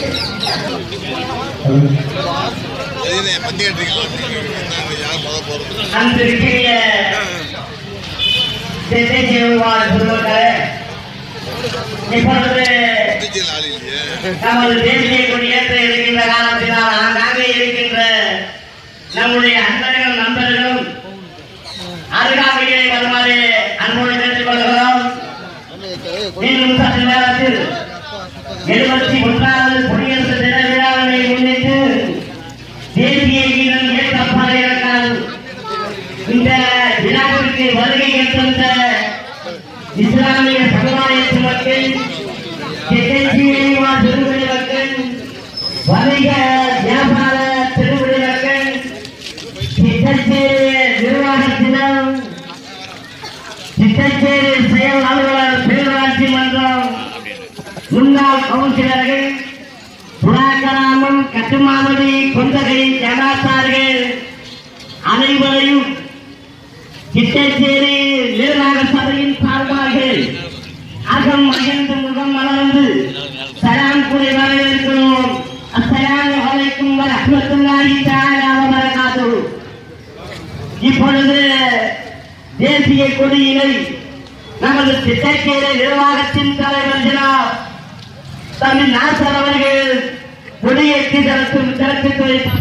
எதுனே பத்தி கேட்டீங்களா யார் முத போறது அன்பிற்கிய திசை திருவாள் பொதுமக்களே இப்பொழுது பத்திச்சில் ஆள் இல்லையே நமது தேசிய கொடி ஏற்ற இருக்கின்ற காலத்தினால் ஆங்காங்கே இருக்கின்ற நம்முடைய அன்பர்களும் நண்பர்களும் அருகாமையிலே வருமாறு அன்போடு கேட்டுக் கொள்கிறோம் இன்னும் சற்று நேரத்தில் எழுபத்தி ஒன்றாவது குடியரசு தின விழாவினை முன்னிட்டு தேசிய கீதம் ஏற்றப்பட இருக்கிறது இந்த விழாவிற்கு வருகை ஏற்ற இஸ்லாமிய சமுதாயத்து மக்கள் திசைச்சியைவாழ் திருவிழி மக்கள் வணிக வியாபார திருவிழி மக்கள் திட்டச்சேரி நிர்வாகத்தினர் திட்டச்சேரி செயல் அலுவலர் பேரூராட்சி மன்றம் முன்னாள் கவுன்சிலர்கள் புறாக்கராமம் கட்டுமாவடி கொந்தகை ஜனாத்தார்கள் அனைவரையும் திட்டச்சேரி நிர்வாக சபையின் சார்பாக அகம் மகிழ்ந்து முகம் மலர்ந்து சலாம் கூறி வரவேற்கிறோம் அஸ்ஸலாமு அலைக்கும் வரஹ்மத்துல்லாஹி தஆலா வ பரகாத்துஹு இப்பொழுது தேசிய கொடியினை நமது திட்டச்சேரி நிர்வாகத்தின் தலைவர் ஜனாப் தமிழ் நாசர் அவர்கள் கொடியேற்றி திறத்து திறப்பித்து வைத்தார்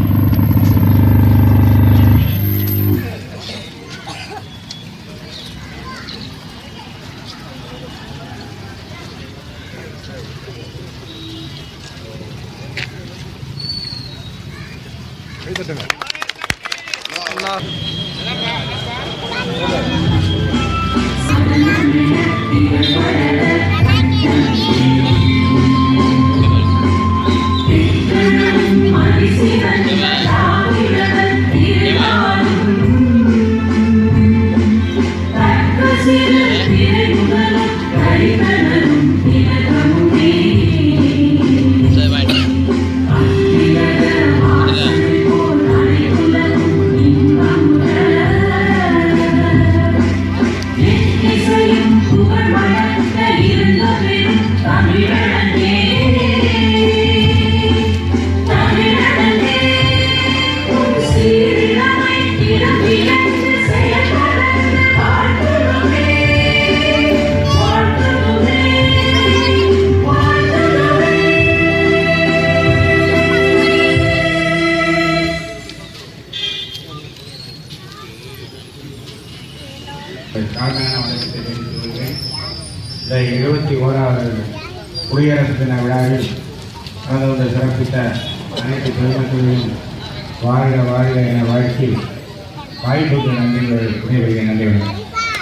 தாழ்மையான வணக்கத்தை தெரிவித்துக் கொள்கிறேன் இந்த இருபத்தி ஓராவது குடியரசு தின விழாவில் கலந்து கொண்டு சிறப்பித்த அனைத்து பெருமக்களையும் வாழ்க வாழ்க என வாழ்த்தி வாய்ப்புக்கு நன்றி புரியவில்லை நன்றி வணக்கம்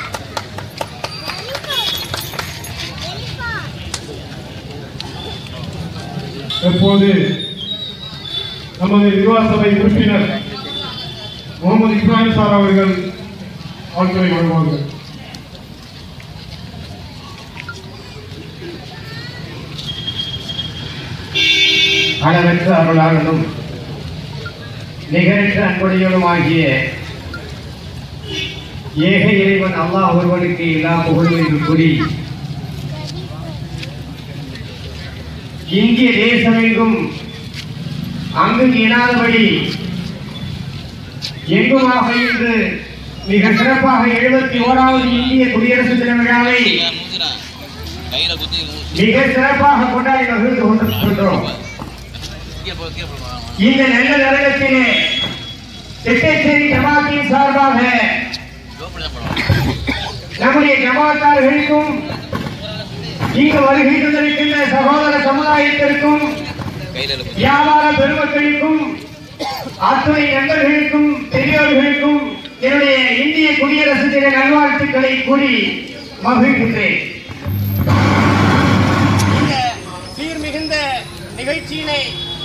தற்போது நமது நிர்வாக சபை உறுப்பினர் முகமது இப்ராஹிம் சார் அவர்கள் வாழ்த்துறை வழங்குவார்கள் அளவற்ற அருளாளனும் நிகரற்ற அன்புடையவனும் ஆகிய ஏக இறைவன் அல்லாஹ் ஒருவனுக்கு எல்லா புகழும் என்று கூறி இந்திய தேசமெங்கும் அங்கு இனாதபடி எங்குமாக இன்று மிக சிறப்பாக எழுபத்தி ஓராவது இந்திய குடியரசு தின விழாவை கையில குத்தி மிக சிறப்பாக கொண்டாடி மகிழ்ந்து கொண்டிருக்கின்றோம் கீழே போ கீழே போ இந்த நல்ல நேரத்திலே திட்டச்சேரி ஜமாத்தின் சார்பாக ரோப்பில் தான் போடுவோம் நம்முடைய ஜமாத்தார்களுக்கும் இங்கு வருகை தந்திருக்கின்ற சகோதர சமுதாயத்திற்கும் கையில குத்தி வியாபார பெருமக்களுக்கும் அத்துணை நண்பர்களுக்கும் பெரியோர்களுக்கும் என்னுடைய இந்திய குடியரசு தின நல்வாழ்த்துக்களை கூறி மகிழ்கின்றேன் இந்த சீர்மிகுந்த நிகழ்ச்சியினை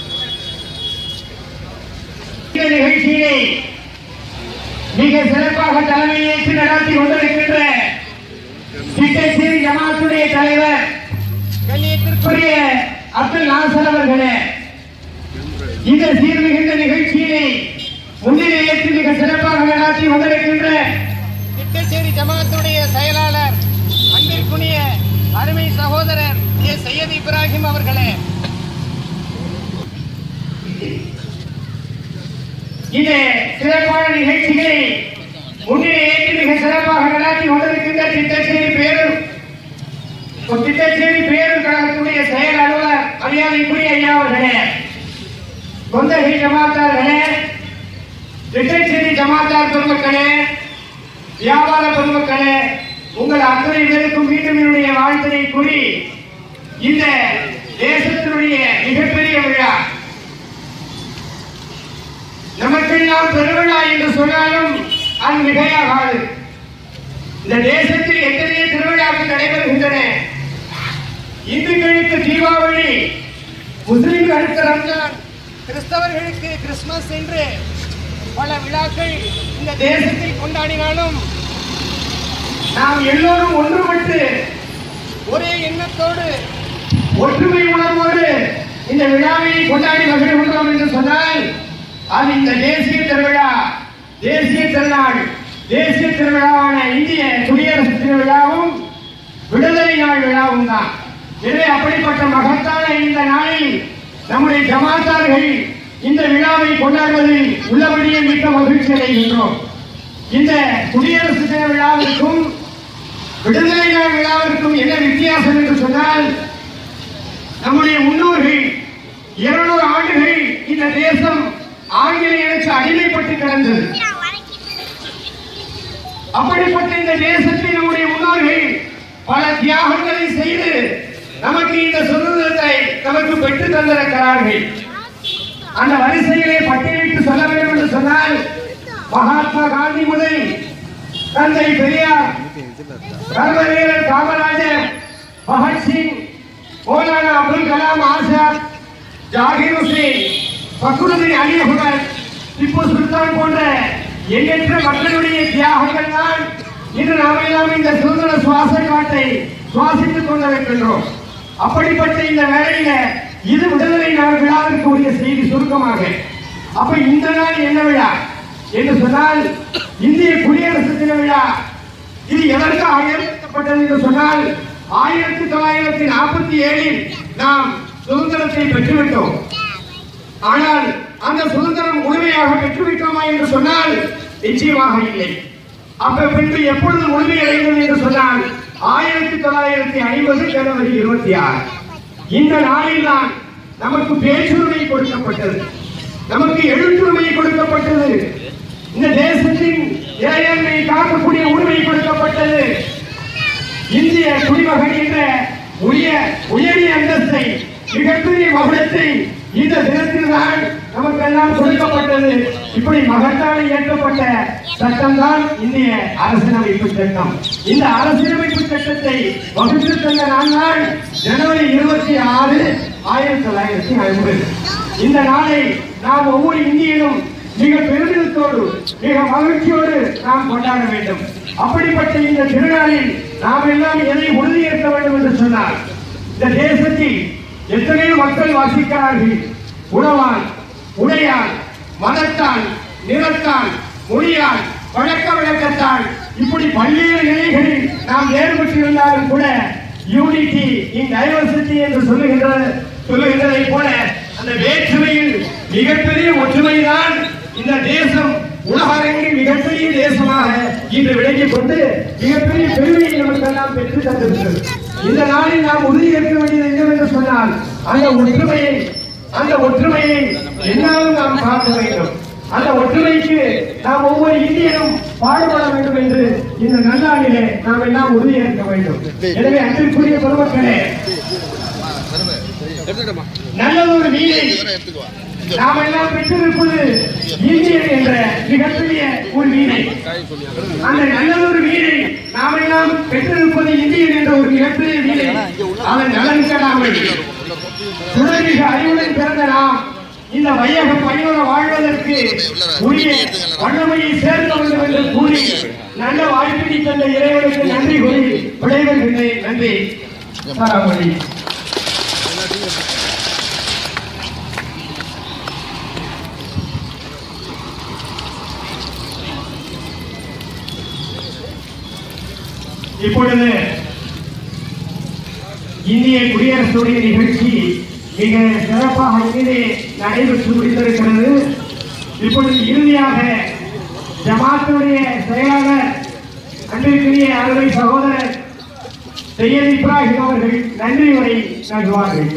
இந்த நிகழ்ச்சியினை மிக சிறப்பாக தலைமையேற்று நடத்தி கொண்டிருக்கின்ற திட்டச்சேரி ஜமாத்துடைய தலைவர் கண்ணியத்திற்குரிய அப்துல் நாசர் அவர்களே இந்த சீர்மிகுந்த நிகழ்ச்சியினை முன்னிலையேற்று மிக சிறப்பாக நடத்தி கொண்டிருக்கின்ற திட்டச்சேரி ஜமாத்துடைய செயலாளர் அன்பிற்குரிய அருமை சகோதரர் ஏ சையத் இப்ராஹிம் அவர்களே இந்த சிறப்பான நிகழ்ச்சிகளை முன்னிலை ஏற்று மிக சிறப்பாக நடாத்தி கொண்டிருக்கின்ற திட்டச்சேரி பேரும் திட்டச்சேரி பேரும் கழகத்துடைய செயல் அலுவலர் மரியாதைக்குரிய ஐயா அவர்களே கொந்தகை ஜமாத்தார்களே திட்டச்சேரி ஜமாத்தார் பெருமக்களே வியாபார பெருமக்களே உங்கள் அத்தனை பேருக்கும் மீண்டும் என்னுடைய வாழ்த்தினை கூறி இந்த தேசத்தினுடைய மிகப்பெரிய விழா நமக்கெல்லாம் பெருவிழா என்று சொன்னாலும் அது மிகையாகாது இந்த தேசத்தில் எத்தனையோ திருவிழாக்கள் நடைபெறுகின்றன இந்துக்களுக்கு தீபாவளி முஸ்லிம்களுக்கு ரம்ஜான் கிறிஸ்தவர்களுக்கு கிறிஸ்துமஸ் என்று பல விழாக்கள் இந்த தேசத்தில் கொண்டாடினாலும் நாம் எல்லோரும் ஒன்றுபட்டு ஒரே எண்ணத்தோடு ஒற்றுமை உணர்வோடு இந்த விழாவை கொண்டாடி மகிழ்கின்றோம் என்று சொன்னால் அது இந்த தேசிய திருவிழா தேசிய திருநாள் தேசிய திருவிழாவான இந்திய குடியரசு திருவிழாவும் விடுதலை நாள் விழாவும் தான் எனவே அப்படிப்பட்ட மகத்தான இந்த நாளில் நம்முடைய ஜமாத்தார்கள் இந்த விழாவை கொண்டாடுவதில் உள்ளபடியே மிக்க மகிழ்ச்சி அடைகின்றோம் இந்த குடியரசு தின விழாவிற்கும் விடுதலை நாள் விழாவிற்கும் என்ன வித்தியாசம் என்று சொன்னால் நம்முடைய முன்னோர்கள் இருநூறு ஆண்டுகள் இந்த தேசம் ஆங்கிலேயருக்கு அடிமைப்பட்டு கிடந்தது அப்படிப்பட்ட இந்த தேசத்தில் நம்முடைய முன்னோர்கள் பல தியாகங்களை செய்து நமக்கு இந்த சுதந்திரத்தை நமக்கு பெற்று தந்திருக்கிறார்கள் அந்த வரிசையிலே பட்டியலிட்டு சொல்ல வேண்டும் என்று சொன்னால் மகாத்மா காந்தி முதல் தந்தை பெரியார் கர்மவீரர் காமராஜர் பகத்சிங் மௌலானா அப்துல் கலாம் ஆசாத் ஜாகிர் ஹுசேன் ஃபக்ருதீன் அலி அஹ்மத் திப்பு சுல்தான் போன்ற எண்ணற்ற மக்களுடைய தியாகங்கள் தான் இன்று நாம் எல்லாம் இந்த சுதந்திர சுவாச காற்றை சுவாசித்துக் கொண்டிருக்கின்றோம் அப்படிப்பட்ட இந்த வேளையில இது விடுதலை நாள் விழாவிற்கு உரிய செய்தி சுருக்கமாக அப்ப இந்த நாள் என்ன விழா என்று சொன்னால் இந்திய குடியரசு தின விழா இது எதற்காக ஏற்படுத்தப்பட்டது என்று சொன்னால் ஆயிரத்தி தொள்ளாயிரத்தி நாற்பத்தி ஏழில் நாம் சுதந்திரத்தை பெற்றுவிட்டோம் ஆனால் அந்த சுதந்திரம் முழுமையாக பெற்றுவிட்டோமா என்று சொன்னால் நிச்சயமாக இல்லை அப்ப பின்பு எப்பொழுது முழுமையடைந்தது என்று சொன்னால் ஆயிரத்தி தொள்ளாயிரத்தி ஐம்பது ஜனவரி இருபத்தி ஆறு இந்த நாளில் தான் நமக்கு பேச்சுரிமை கொடுக்கப்பட்டது நமக்கு எழுத்துரிமை கொடுக்கப்பட்டது இந்த தேசத்தின் இறையாண்மை காக்கக்கூடிய உரிமை கொடுக்கப்பட்டது இந்திய குடிமகன் என்ற உரிய உயரிய அந்தஸ்தை மிகப்பெரிய மகுடத்தை இந்த தினத்தில் தான் நமக்கெல்லாம் கொடுக்கப்பட்டது இப்படி மகத்தான இயற்றப்பட்ட சட்டம் தான் இந்திய அரசியலமைப்பு சட்டம் இந்த அரசியலமைப்பு சட்டத்தை வகுத்து தந்த நான் தான் ஜனவரி இருபத்தி ஆறு ஆயிரத்தி தொள்ளாயிரத்தி ஐம்பது இந்த நாளை நாம் ஒவ்வொரு இந்தியனும் மிக பெருமிதத்தோடு மிக மகிழ்ச்சியோடு நாம் கொண்டாட வேண்டும் அப்படிப்பட்ட இந்த திருநாளில் நாம் எல்லாம் எதை உறுதியேற்க வேண்டும் என்று சொன்னார் இந்த தேசத்தில் எத்தனையோ மக்கள் வாசிக்கிறார்கள் உணவால் உடையால் மதத்தால் நிறத்தால் மொழியால் பழக்க வழக்கத்தால் இப்படி பல்வேறு நிலைகளில் நாம் வேறுபட்டிருந்தாலும் கூட யூனிட்டி இன் டைவர்சிட்டி என்று சொல்லுகின்ற சொல்லுகின்றதை போல அந்த வேற்றுமையில் மிகப்பெரிய ஒற்றுமைதான் இந்த தேசம் உலக அரங்கில் மிகப்பெரிய தேசமாக இன்று விளங்கிக் கொண்டு மிகப்பெரிய பெருமையை நமக்கெல்லாம் பெற்று தந்திருக்கிறது இந்த நாளில் நாம் உறுதியேற்க வேண்டியது என்னவென்று சொன்னால் அந்த ஒற்றுமையை அந்த ஒற்றுமையை என்னாலும் நாம் காக்க வேண்டும் அந்த ஒற்றுமைக்கு நாம் ஒவ்வொரு இந்தியனும் பாடுபட வேண்டும் என்று இந்த நல்லாளிலே நாம் எல்லாம் உறுதியேற்க வேண்டும் எனவே அன்பிற்குரிய பெருமக்களே நல்லதொரு வீரை எடுத்துக்குவா நாம் எல்லாம் பெற்றிருப்பது இந்தியன் என்ற மிகப்பெரிய ஒரு வீரை அந்த நல்லதொரு வீரை நாம் எல்லாம் பெற்றிருப்பது இந்தியன் என்ற ஒரு மிகப்பெரிய வீரை அவன் நலன் கெடாமல் சுடர்மிக அறிவுடன் பிறந்த நாம் இந்த வையக பயனுற வாழ்வதற்கு உரிய வல்லமையை சேர்க்க வேண்டும் என்று கூறி நல்ல வாய்ப்பினை தந்த இறைவனுக்கு நன்றி கூறி விடைபெறுகின்றேன் நன்றி சாராமணி இப்பொழுது இந்திய குடியரசுடைய நிகழ்ச்சி மிக சிறப்பாக இங்கே நடைபெற்று முடிந்திருக்கிறது இப்பொழுது இறுதியாக ஜமாத்துடைய செயலாளர் அன்பிற்குரிய அருமை சகோதரர் செய்யத் இப்ராஹிம் அவர்கள் நன்றி உரை நல்குவார்கள்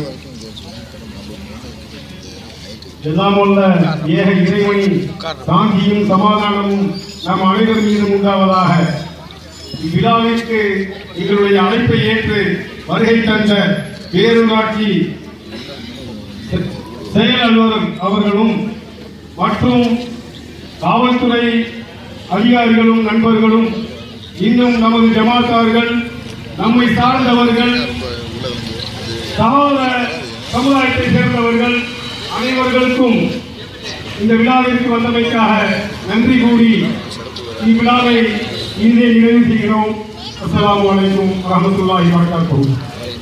எல்லாம் உள்ள ஏக இறைவனின் சாந்தியும் சமாதானமும் நம் அனைவர் மீதும் உண்டாவதாக இவ்விழாவிற்கு எங்களுடைய அழைப்பை ஏற்று வருகை தந்த பேரூராட்சி செ- செயல் அலுவலர் அவர்களும் மற்றும் காவல்துறை அதிகாரிகளும் நண்பர்களும் இன்னும் நமது ஜமாத்தார்கள் நம்மை சார்ந்தவர்கள் சகோதர சமுதாயத்தை சேர்ந்தவர்கள் அனைவர்களுக்கும் இந்த விழாவிற்கு வந்தமைக்காக நன்றி கூறி இவ்விழாவை இங்கே நிறைவு செய்கிறோம் அஸ்ஸலாமு அலைக்கும் வரஹ்மத்துல்லாஹி வபரகாத்துஹு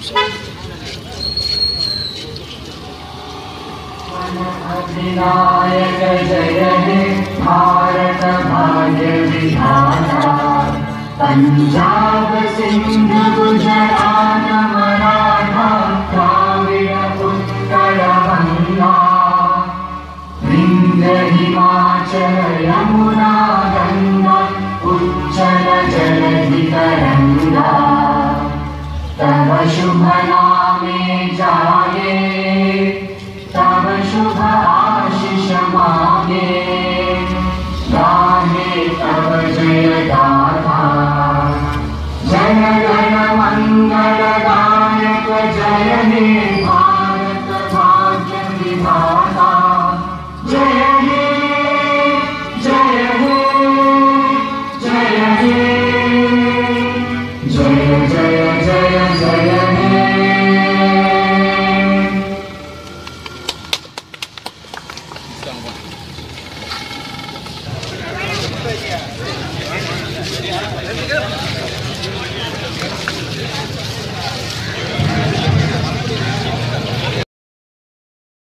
विनायक जय हे भारत भाग्य विधाता पंजाब सिंध गुजरात मराठा द्राविड उत्कल गंगा विंध्य हिमाचल यमुना गंगा उच्चल जलधि तरंगा तव शुभ नामे जागे तव शुभ आशीष मागे गाहे तव जय गाथा जय गण मंगल गायक जय हे भारत भाग्य विधाता जय हे जय हे जय हे जय जय जय जय हे Thank you.